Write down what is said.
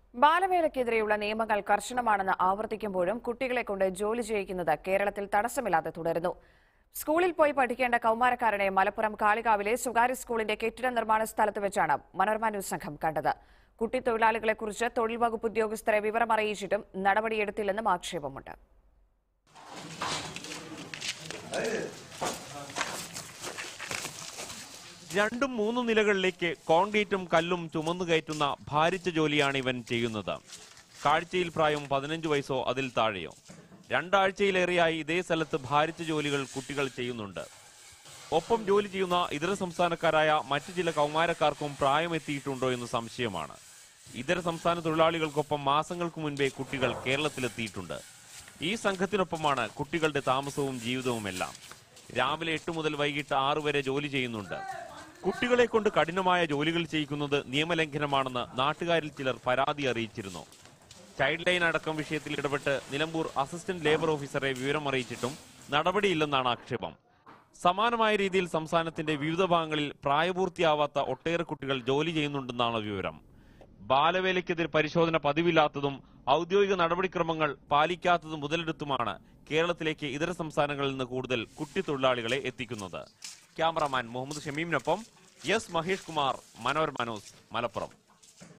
ബാലവേലയ്ക്കെതിരെയുള്ള നിയമങ്ങൾ കർശനമാണെന്ന് ആവർത്തിക്കുമ്പോഴും കുട്ടികളെ കൊണ്ട് ജോലി ചെയ്യിക്കുന്നത് കേരളത്തിൽ തടസ്സമില്ലാതെ തുടരുന്നു സ്കൂളിൽ പോയി പഠിക്കേണ്ട കൌമാരക്കാരനെ മലപ്പുറം കാളികാവിലെ സ്വകാര്യ സ്കൂളിന്റെ കെട്ടിട നിർമ്മാണ സ്ഥലത്ത് വെച്ചാണ് മനോരമ ന്യൂസ് സംഘം കണ്ടത് കുട്ടിത്തൊഴിലാളികളെക്കുറിച്ച് തൊഴിൽ വകുപ്പ് ഉദ്യോഗസ്ഥരെ വിവരമറിയിച്ചിട്ടും നടപടിയെടുത്തില്ലെന്നും ആക്ഷേപമുണ്ട് രണ്ടും മൂന്നും നിലകളിലേക്ക് കോൺക്രീറ്റും കല്ലും ചുമന്നു കയറ്റുന്ന ഭാരിച്ച ജോലിയാണ് ഇവൻ ചെയ്യുന്നത് കാഴ്ചയിൽ പ്രായം പതിനഞ്ച് വയസ്സോ അതിൽ താഴെയോ രണ്ടാഴ്ചയിലേറെയായി ഇതേ സ്ഥലത്ത് ഭാരിച്ച ജോലികൾ കുട്ടികൾ ചെയ്യുന്നുണ്ട് ഒപ്പം ജോലി ചെയ്യുന്ന ഇതര സംസ്ഥാനക്കാരായ മറ്റു ചില കൗമാരക്കാർക്കും പ്രായമെത്തിയിട്ടുണ്ടോ എന്ന് സംശയമാണ് ഇതര സംസ്ഥാന തൊഴിലാളികൾക്കൊപ്പം മാസങ്ങൾക്ക് മുൻപേ കുട്ടികൾ കേരളത്തിലെത്തിയിട്ടുണ്ട് ഈ സംഘത്തിനൊപ്പമാണ് കുട്ടികളുടെ താമസവും ജീവിതവുമെല്ലാം രാവിലെ എട്ട് മുതൽ വൈകിട്ട് ആറ് വരെ ജോലി ചെയ്യുന്നുണ്ട് കുട്ടികളെ കൊണ്ട് കഠിനമായ ജോലികൾ ചെയ്യിക്കുന്നത് നിയമലംഘനമാണെന്ന് നാട്ടുകാരിൽ ചിലർ പരാതി അറിയിച്ചിരുന്നു ചൈൽഡ് ലൈൻ അടക്കം വിഷയത്തിൽ ഇടപെട്ട് നിലമ്പൂർ അസിസ്റ്റന്റ് ലേബർ ഓഫീസറെ വിവരം അറിയിച്ചിട്ടും നടപടിയില്ലെന്നാണ് ആക്ഷേപം സമാനമായ രീതിയിൽ സംസ്ഥാനത്തിന്റെ വിവിധ ഭാഗങ്ങളിൽ പ്രായപൂർത്തിയാവാത്ത ഒട്ടേറെ കുട്ടികൾ ജോലി ചെയ്യുന്നുണ്ടെന്നാണ് വിവരം ബാലവേലയ്ക്കെതിരെ പരിശോധന പതിവില്ലാത്തതും ഔദ്യോഗിക നടപടിക്രമങ്ങൾ പാലിക്കാത്തതും മുതലെടുത്തുമാണ് കേരളത്തിലേക്ക് ഇതര സംസ്ഥാനങ്ങളിൽ നിന്ന് കൂടുതൽ കുട്ടിത്തൊഴിലാളികളെ എത്തിക്കുന്നത് ക്യാമറാമാൻ മുഹമ്മദ് ഷമീമിനൊപ്പം എസ് മഹേഷ് കുമാർ മനോരമ ന്യൂസ് മലപ്പുറം